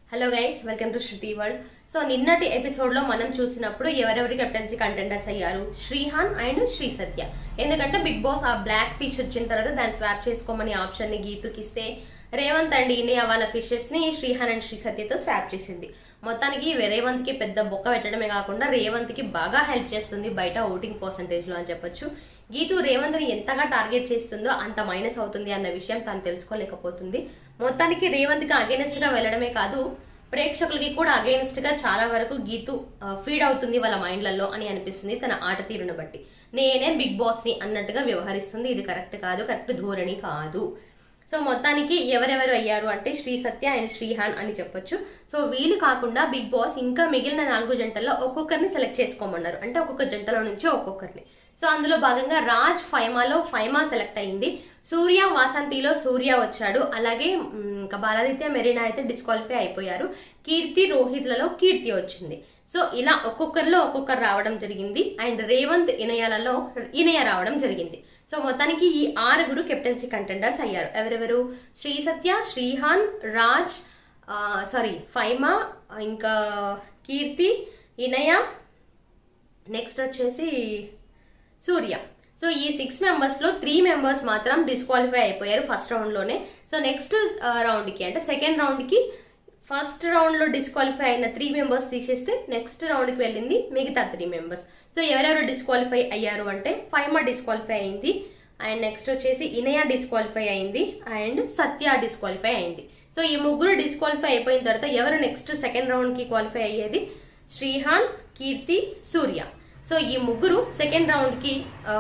hello guys welcome to Shruti world so నిన్నటి episode లో మనం చూసినప్పుడు ఎవరెవరి కెప్టెన్సీ కంటెండర్స్ అయ్యారు శ్రీహాన్ అండ్ శ్రీ సత్య ఎందుకంటే బిగ్ బాస్ ఆ బ్లాక్ ఫిష్ వచ్చిన తర్వాత దాన్ని స్వాప్ చేసుకోమని ఆప్షన్ ని గీతుకి ఇస్తే రేవంత్ అండ్ ఇనియా వాళ్ళ ఫిషెస్ ని శ్రీహాన్ అండ్ శ్రీ సత్యతో స్వాప్ చేసింది మొత్తానికి రేవంత్ కి పెద్ద బొక్క పెట్టడమే కాకుండా రేవంత్ కి బాగా హెల్ప్ చేస్తుంది బయట ఓటింగ్ పర్సంటేజ్ లో అని చెప్పొచ్చు గీతు రేవంత్ ని ఎంతగా టార్గెట్ చేస్తుందో అంత మైనస్ అవుతుంది అన్న విషయం తను తెలుసుకోలేకపోతుంది మొత్తానికి రేవంత్ కి అగేనెస్ట్ గా వెళ్ళడమే కాదు ప్రేక్షకులకి కూడా అగేనెస్ట్ గా చాలా వరకు గీతు ఫీడ్ అవుతుంది వాళ్ళ మైండ్లలో అని అనిపిస్తుంది తన ఆట తీరును బట్టి నేనే బిగ్ బాస్ ని అన్నట్టుగా వ్యవహరిస్తుంది ఇది కరెక్ట్ కాదు కరెక్ట్ ధోరణి కాదు సో మొత్తానికి ఎవరెవరు అయ్యారు అంటే శ్రీ సత్య అండ్ శ్రీహాన్ అని చెప్పొచ్చు సో వీళ్ళు కాకుండా బిగ్ బాస్ ఇంకా మిగిలిన నాలుగు జంటల్లో ఒక్కొక్కరిని సెలెక్ట్ చేసుకోమన్నారు అంటే ఒక్కొక్క జంటలో నుంచి ఒక్కొక్కరిని సో అందులో భాగంగా రాజ్ ఫైమాలో ఫైమా సెలెక్ట్ అయింది సూర్య వాసంతిలో సూర్య వచ్చాడు అలాగే మ్, ఇంకా బాలాదిత్య మెరీనా అయితే డిస్క్వాలిఫై అయిపోయారు కీర్తి రోహిత్లలో కీర్తి వచ్చింది సో ఇలా ఒక్కొక్కరిలో ఒక్కొక్కరు రావడం జరిగింది అండ్ రేవంత్ ఇనయాలలో ఇనయ రావడం జరిగింది సో మొత్తానికి ఈ ఆరుగురు కెప్టెన్సీ కంటెండర్స్ అయ్యారు ఎవరెవరు శ్రీ సత్య శ్రీహాన్ రాజ్ సారీ ఫైమా ఇంకా కీర్తి ఇనయ నెక్స్ట్ వచ్చేసి సూర్య సో ఈ సిక్స్ మెంబర్స్ లో త్రీ మెంబర్స్ మాత్రం డిస్క్వాలిఫై అయిపోయారు ఫస్ట్ రౌండ్ లోనే సో నెక్స్ట్ రౌండ్ కి అంటే సెకండ్ రౌండ్ కి ఫస్ట్ రౌండ్ లో డిస్క్వాలిఫై అయిన త్రీ మెంబర్స్ తీసేస్తే నెక్స్ట్ రౌండ్ కి వెళ్ళింది మిగతా త్రీ మెంబర్స్ సో ఎవరెవరు డిస్క్వాలిఫై అయ్యారు అంటే ఫైమా డిస్క్వాలిఫై అయింది అండ్ నెక్స్ట్ వచ్చేసి ఇనయ డిస్క్వాలిఫై అయింది అండ్ సత్య డిస్క్వాలిఫై అయింది సో ఈ ముగ్గురు డిస్క్వాలిఫై అయిపోయిన తర్వాత ఎవరు నెక్స్ట్ సెకండ్ రౌండ్ కి క్వాలిఫై అయ్యేది శ్రీహాన్ కీర్తి సూర్య సో ఈ ముగ్గురు సెకండ్ రౌండ్ కి ఆ,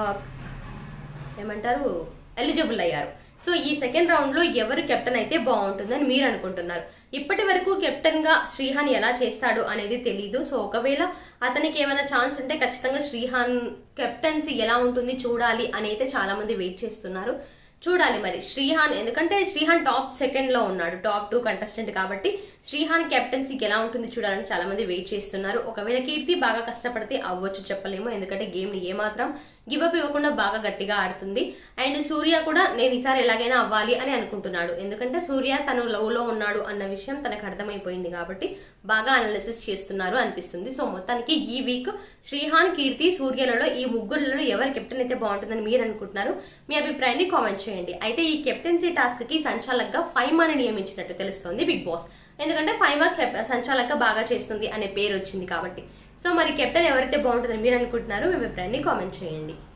ఏమంటారు ఎలిజిబుల్ అయ్యారు సో ఈ సెకండ్ రౌండ్ లో ఎవరు కెప్టెన్ అయితే బాగుంటుందని మీరు అనుకుంటున్నారు ఇప్పటి వరకు కెప్టెన్ గా శ్రీహాన్ ఎలా చేస్తాడు అనేది తెలీదు సో ఒకవేళ అతనికి ఏమైనా ఛాన్స్ ఉంటే ఖచ్చితంగా శ్రీహాన్ కెప్టెన్సీ ఎలా ఉంటుంది చూడాలి అని అయితే చాలా మంది వెయిట్ చేస్తున్నారు చూడాలి మరి శ్రీహాన్ ఎందుకంటే శ్రీహాన్ టాప్ సెకండ్ లో ఉన్నాడు టాప్ టూ కంటెస్టెంట్ కాబట్టి శ్రీహాన్ కెప్టెన్సీకి ఎలా ఉంటుంది చూడాలని చాలా మంది వెయిట్ చేస్తున్నారు ఒకవేళ కీర్తి బాగా కష్టపడితే అవ్వచ్చు చెప్పలేము ఎందుకంటే గేమ్ ని ఏమాత్రం గివప్ ఇవ్వకుండా బాగా గట్టిగా ఆడుతుంది అండ్ సూర్య కూడా నేను ఈసారి ఎలాగైనా అవ్వాలి అని అనుకుంటున్నాడు ఎందుకంటే సూర్య తను లవ్ లో ఉన్నాడు అన్న విషయం తనకు అర్థమైపోయింది కాబట్టి బాగా అనాలిసిస్ చేస్తున్నారు అనిపిస్తుంది సో మొత్తానికి ఈ వీక్ శ్రీహాన్ కీర్తి సూర్యలలో ఈ ముగ్గురులలో ఎవరు కెప్టెన్ అయితే బాగుంటుందని మీరు అనుకుంటున్నారు మీ అభిప్రాయాన్ని కామెంట్ చేయండి అయితే ఈ కెప్టెన్సీ టాస్క్ కి సంచాలకుగా ఫైమాని నియమించినట్టు తెలుస్తోంది బిగ్ బాస్ ఎందుకంటే ఫైమా సంచాలక బాగా చేస్తుంది అనే పేరు వచ్చింది కాబట్టి సో మరి కెప్టెన్ ఎవరైతే బాగుంటుందని మీరు అనుకుంటున్నారో మీ అభిప్రాయాన్ని కామెంట్ చేయండి